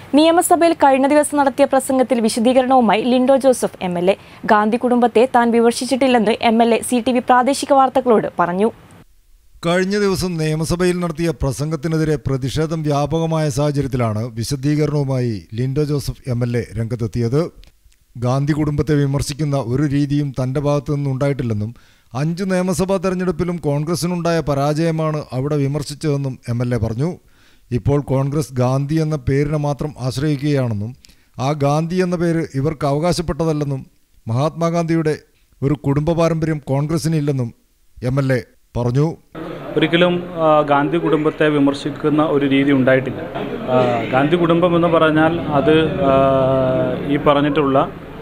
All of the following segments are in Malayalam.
നിയമസഭയിൽ കഴിഞ്ഞ ദിവസം നടത്തിയ പ്രസംഗത്തിൽ വിശദീകരണവുമായി Lindo Joseph M L A Gandhi കുടുംബത്തെ താൻ വിമർശിച്ചിട്ടില്ലെന്ന് M L A C T V പ്രാദേശിക വാർത്തകളോട് പറഞ്ഞു കഴിഞ്ഞ ദിവസം നിയമസഭയിൽ നടത്തിയ പ്രസംഗത്തിനെതിരെ പ്രതിഷേധം വ്യാപകമായ സാഹചര്യത്തിലാണ് വിശദീകരണവുമായി Lindo Joseph M L A രംഗത്തെത്തിയത് ഗാന്ധി കുടുംബത്തെ വിമർശിക്കുന്ന ഒരു രീതിയും തന്റെ ഭാഗത്തു നിന്നുണ്ടായിട്ടില്ലെന്നും അഞ്ച് നിയമസഭാ തെരഞ്ഞെടുപ്പിലും കോൺഗ്രസിനുണ്ടായ പരാജയമാണ് അവിടെ വിമർശിച്ചതെന്നും എം എൽ എ പറഞ്ഞു ഇപ്പോൾ കോൺഗ്രസ് ഗാന്ധി എന്ന പേരിനെ മാത്രം ആശ്രയിക്കുകയാണെന്നും ആ ഗാന്ധി എന്ന പേര് ഇവർക്ക് അവകാശപ്പെട്ടതല്ലെന്നും മഹാത്മാഗാന്ധിയുടെ ഒരു കുടുംബ പാരമ്പര്യം കോൺഗ്രസിനില്ലെന്നും എം എൽ എ പറഞ്ഞു ഒരിക്കലും ആ, ഗാന്ധി കുടുംബത്തെ വിമർശിക്കുന്ന ഒരു രീതി ഉണ്ടായിട്ടില്ല ആ, ഗാന്ധി കുടുംബം എന്ന് പറഞ്ഞാൽ അത് ആ, ഈ പറഞ്ഞിട്ടുള്ള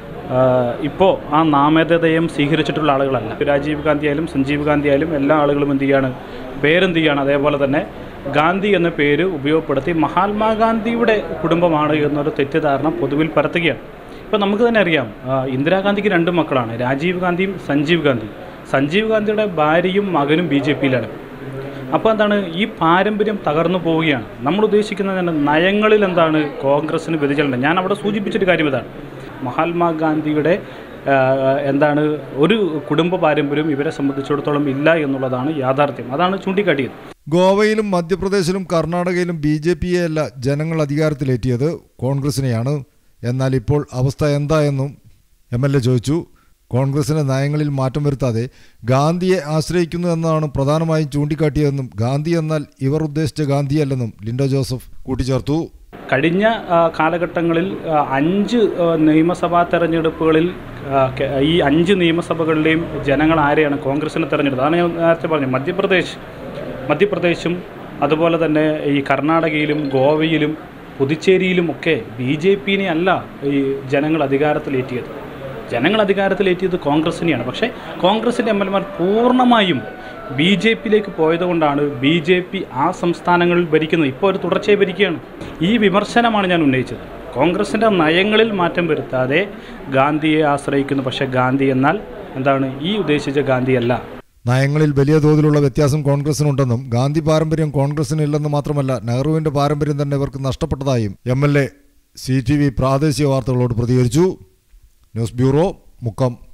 ഇപ്പോൾ ആ നാമധേയം സ്വീകരിച്ചിട്ടുള്ള ആളുകളല്ല രാജീവ് ഗാന്ധി ആയാലും സഞ്ജീവ് ഗാന്ധി ആയാലും എല്ലാ ആളുകളും എന്ത് ചെയ്യാണ് പേരെന്ത് ചെയ്യാണ് അതേപോലെ തന്നെ ഗാന്ധി എന്ന പേര് ഉപയോഗപ്പെടുത്തി മഹാത്മാഗാന്ധിയുടെ കുടുംബമാണ് എന്നൊരു തെറ്റിദ്ധാരണ പൊതുവിൽ പരത്തുകയാണ് ഇപ്പം നമുക്ക് തന്നെ അറിയാം ആ, ഇന്ദിരാഗാന്ധിക്ക് രണ്ട് മക്കളാണ് രാജീവ് ഗാന്ധിയും സഞ്ജീവ് ഗാന്ധി സഞ്ജീവ് ഗാന്ധിയുടെ ഭാര്യയും മകനും ബി ജെ പിയിലാണ് അപ്പോൾ എന്താണ് ഈ പാരമ്പര്യം തകർന്നു പോവുകയാണ് നമ്മൾ ഉദ്ദേശിക്കുന്നത് എന്താണ്? നയങ്ങളിൽ എന്താണ് കോൺഗ്രസ്സിന് വ്യതിചലനം ഞാൻ അവിടെ സൂചിപ്പിച്ചൊരു കാര്യം ഇതാണ് മഹാത്മാഗാന്ധിയുടെ ആ, എന്താണ് ഒരു കുടുംബ പാരമ്പര്യം ഇവരെ സംബന്ധിച്ചിടത്തോളം ഇല്ല എന്നുള്ളതാണ് യാഥാർത്ഥ്യം അതാണ് ചൂണ്ടിക്കാട്ടിയത് ഗോവയിലും മധ്യപ്രദേശിലും കർണാടകയിലും ബി ജെ പിയെ അല്ല ജനങ്ങൾ അധികാരത്തിലേറ്റിയത് കോൺഗ്രസിനെയാണ് എന്നാൽ ഇപ്പോൾ അവസ്ഥ എന്താ എന്നും എം എൽ എ ചോദിച്ചു കോൺഗ്രസിന്റെ നയങ്ങളിൽ മാറ്റം വരുത്താതെ ഗാന്ധിയെ ആശ്രയിക്കുന്നു എന്നതാണ് പ്രധാനമായും ചൂണ്ടിക്കാട്ടിയതെന്നും ഗാന്ധി എന്നാൽ ഇവർ ഉദ്ദേശിച്ച ഗാന്ധിയല്ലെന്നും ലിൻഡോ ജോസഫ് കൂട്ടിച്ചേർത്തു കഴിഞ്ഞ ആ, കാലഘട്ടങ്ങളിൽ ആ, അഞ്ച് ആ, നിയമസഭാ തെരഞ്ഞെടുപ്പുകളിൽ ആ, കെ- ഈ അഞ്ച് നിയമസഭകളിലെയും ജനങ്ങൾ ആരെയാണ് കോൺഗ്രസിനെ തെരഞ്ഞെടുത്തത് അതാണ് ഞാൻ നേരത്തെ പറഞ്ഞത് മധ്യപ്രദേശ് മധ്യപ്രദേശും അതുപോലെ തന്നെ ഈ കർണാടകയിലും ഗോവയിലും പുതുച്ചേരിയിലും ഒക്കെ ബി ജെ പിനെ അല്ല ഈ ജനങ്ങൾ അധികാരത്തിലേറ്റിയത് ജനങ്ങൾ അധികാരത്തിലേറ്റിയത് കോൺഗ്രസിനെയാണ് പക്ഷേ കോൺഗ്രസിൻ്റെ എം എൽ എമാർ പൂർണ്ണമായും ബി ജെ പിയിലേക്ക് പോയതുകൊണ്ടാണ് ബി ജെ പി ആ സംസ്ഥാനങ്ങളിൽ ഭരിക്കുന്നത് ഇപ്പോൾ ഒരു തുടർച്ചയായി ഭരിക്കുകയാണ് ഈ വിമർശനമാണ് ഞാൻ ഉന്നയിച്ചത് കോൺഗ്രസിൻ്റെ നയങ്ങളിൽ മാറ്റം വരുത്താതെ ഗാന്ധിയെ ആശ്രയിക്കുന്നു പക്ഷേ ഗാന്ധി എന്നാൽ എന്താണ് ഈ ഉദ്ദേശിച്ച ഗാന്ധിയല്ല നയങ്ങളിൽ വലിയ തോതിലുള്ള വ്യത്യാസം കോൺഗ്രസിനുണ്ടെന്നും ഗാന്ധി പാരമ്പര്യം കോൺഗ്രസിനില്ലെന്ന് മാത്രമല്ല നെഹ്റുവിന്റെ പാരമ്പര്യം തന്നെ ഇവർക്ക് നഷ്ടപ്പെട്ടതായും M L A C T V പ്രാദേശിക വാർത്തകളോട് പ്രതികരിച്ചു ന്യൂസ് ബ്യൂറോ മുക്കം